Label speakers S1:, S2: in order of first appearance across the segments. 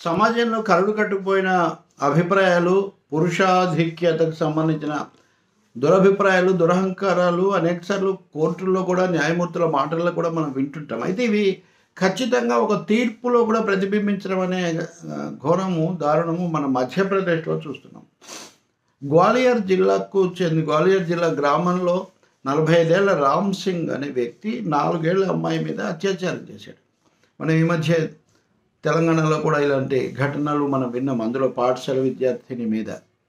S1: సమాజంలో కరడు కట్టుకుపోయిన అభిప్రాయాలు పురుషాధిక్యతకు సంబంధించిన దురభిప్రాయాలు దురహంకారాలు అనేకసార్లు కోర్టుల్లో కూడా న్యాయమూర్తుల మాటల్లో కూడా మనం వింటుంటాం అయితే ఇవి ఖచ్చితంగా ఒక తీర్పులో కూడా ప్రతిబింబించడం అనే ఆ, ఘోరము దారుణము మన మధ్యప్రదేశ్లో చూస్తున్నాం గ్వాలియర్ జిల్లాకు చెంది గ్వాలియర్ జిల్లా గ్రామంలో నలభై ఐదేళ్ల రామ్ సింగ్ అనే వ్యక్తి నాలుగేళ్ల అమ్మాయి మీద అత్యాచారం చేశాడు మనం ఈ మధ్య తెలంగాణలో కూడా ఇలాంటి ఘటనలు మనం విన్నాం అందులో పాఠశాల విద్యార్థిని మీద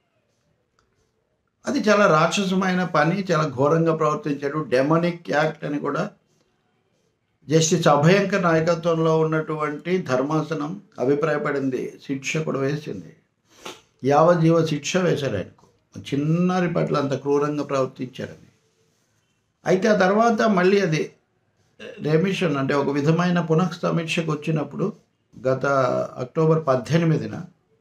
S1: అది చాలా రాక్షసమైన పని చాలా ఘోరంగా ప్రవర్తించాడు డెమనిక్ యాక్ట్ అని కూడా జస్టిస్ అభయంకర్ నాయకత్వంలో ఉన్నటువంటి ధర్మాసనం అభిప్రాయపడింది శిక్ష కూడా వేసింది యావజ్జీవ శిక్ష వేశారు ఆయనకు చిన్నారి పట్ల అంత క్రూరంగా ప్రవర్తించారని అయితే ఆ తర్వాత మళ్ళీ అది రెమిషన్ అంటే ఒక విధమైన పునఃసమీక్షకు వచ్చినప్పుడు గత అక్టోబర్ పద్దెనిమిదిన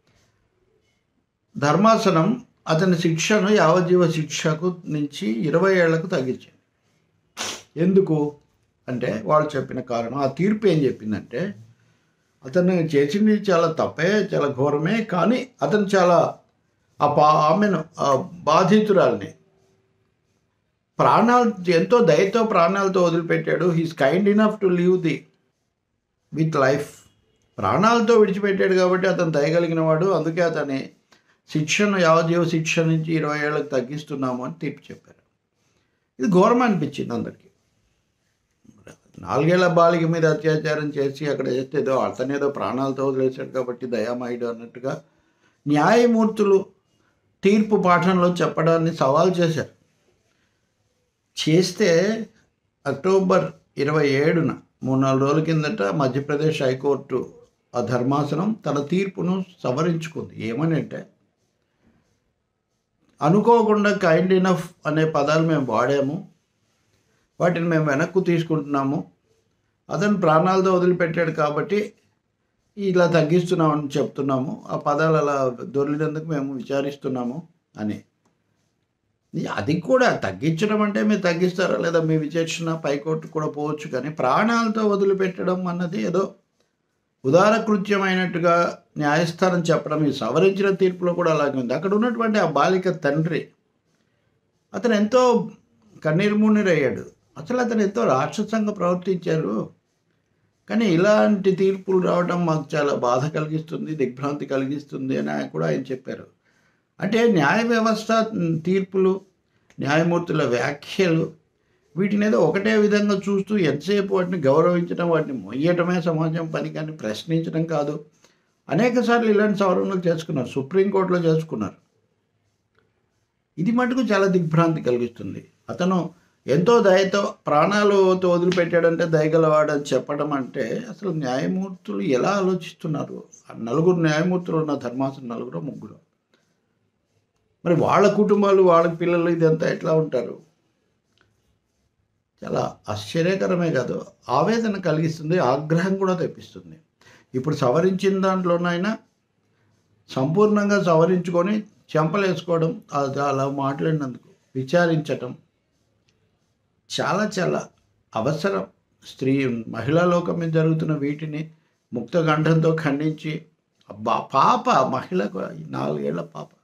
S1: ధర్మాసనం అతని శిక్షను యావజ్జీవ శిక్షకు నుంచి ఇరవై ఏళ్లకు తగ్గించింది ఎందుకు అంటే వాళ్ళు చెప్పిన కారణం ఆ తీర్పు ఏం చెప్పిందంటే అతను చేసింది చాలా తప్పే చాలా ఘోరమే కానీ అతను చాలా ఆ పా ఆమెను ఆ బాధితురాల్ని ప్రాణాలు ఎంతో దయతో ప్రాణాలతో వదిలిపెట్టాడు he's kind enough to leave the with life ప్రాణాలతో విడిచిపెట్టాడు కాబట్టి అతను దయగలిగిన వాడు అందుకే అతని శిక్షను యావజీవ శిక్ష నుంచి ఇరవై ఏళ్ళకి తగ్గిస్తున్నాము అని తీర్పు చెప్పారు ఇది ఘోరం అనిపించింది అందరికీ నాలుగేళ్ల బాలిక మీద అత్యాచారం చేసి అక్కడ చేస్తే ఏదో అతనేదో ప్రాణాలతో వదిలేశాడు కాబట్టి దయామయుడు అన్నట్టుగా న్యాయమూర్తులు తీర్పు పాఠంలో చెప్పడాన్ని సవాల్ చేశారు చేస్తే అక్టోబర్ ఇరవై ఏడున మూడు నాలుగు రోజుల కిందట మధ్యప్రదేశ్ హైకోర్టు ఆ ధర్మాసనం తన తీర్పును సవరించుకుంది ఏమని అంటే అనుకోకుండా కైండ్ ఇనఫ్ అనే పదాలు మేము వాడాము వాటిని మేము వెనక్కు తీసుకుంటున్నాము అతను ప్రాణాలతో వదిలిపెట్టాడు కాబట్టి ఇలా తగ్గిస్తున్నామని చెప్తున్నాము ఆ పదాలు అలా దొరికినందుకు మేము విచారిస్తున్నాము అని అది కూడా తగ్గించడం అంటే మీరు తగ్గిస్తారా లేదా మీ విచక్షణ పైకోర్టు కూడా పోవచ్చు కానీ ప్రాణాలతో వదిలిపెట్టడం అన్నది ఏదో ఉదార కృత్యమైనట్టుగా న్యాయస్థానం చెప్పడం ఈ సవరించిన తీర్పులో కూడా అలాగే ఉంది అక్కడ ఉన్నటువంటి ఆ బాలిక తండ్రి అతను ఎంతో కన్నీరు మున్నీరయ్యాడు అసలు అతను ఎంతో రాక్షసంగా ప్రవర్తించారు కానీ ఇలాంటి తీర్పులు రావడం మాకు చాలా బాధ కలిగిస్తుంది దిగ్భ్రాంతి కలిగిస్తుంది అని ఆయన కూడా ఆయన చెప్పారు అంటే న్యాయ వ్యవస్థ తీర్పులు న్యాయమూర్తుల వ్యాఖ్యలు వీటిని ఏదో ఒకటే విధంగా చూస్తూ ఎంతసేపు వాటిని గౌరవించడం వాటిని మొయ్యటమే సమాజం పని కానీ ప్రశ్నించడం కాదు అనేక సార్లు ఇలాంటి సవరణలు చేసుకున్నారు సుప్రీంకోర్టులో చేసుకున్నారు ఇది మటుకు చాలా దిగ్భ్రాంతి కలిగిస్తుంది అతను ఎంతో దయతో ప్రాణాలతో వదిలిపెట్టాడంటే దయగలవాడని చెప్పడం అంటే అసలు న్యాయమూర్తులు ఎలా ఆలోచిస్తున్నారు ఆ నలుగురు న్యాయమూర్తులు ఉన్న ధర్మాసనం నలుగురు ముగ్గురు మరి వాళ్ళ కుటుంబాలు వాళ్ళ పిల్లలు ఇదంతా ఎట్లా ఉంటారు చాలా ఆశ్చర్యకరమే కాదు ఆవేదన కలిగిస్తుంది ఆగ్రహం కూడా తెప్పిస్తుంది ఇప్పుడు సవరించిన దాంట్లోనైనా సంపూర్ణంగా సవరించుకొని చెంపలేసుకోవడం అది అలా మాట్లాడినందుకు విచారించటం చాలా చాలా అవసరం స్త్రీ మహిళా లోకం మీద జరుగుతున్న వీటిని ముక్త గంధంతో ఖండించి అబ్బా పాప మహిళకు నాలుగేళ్ల పాప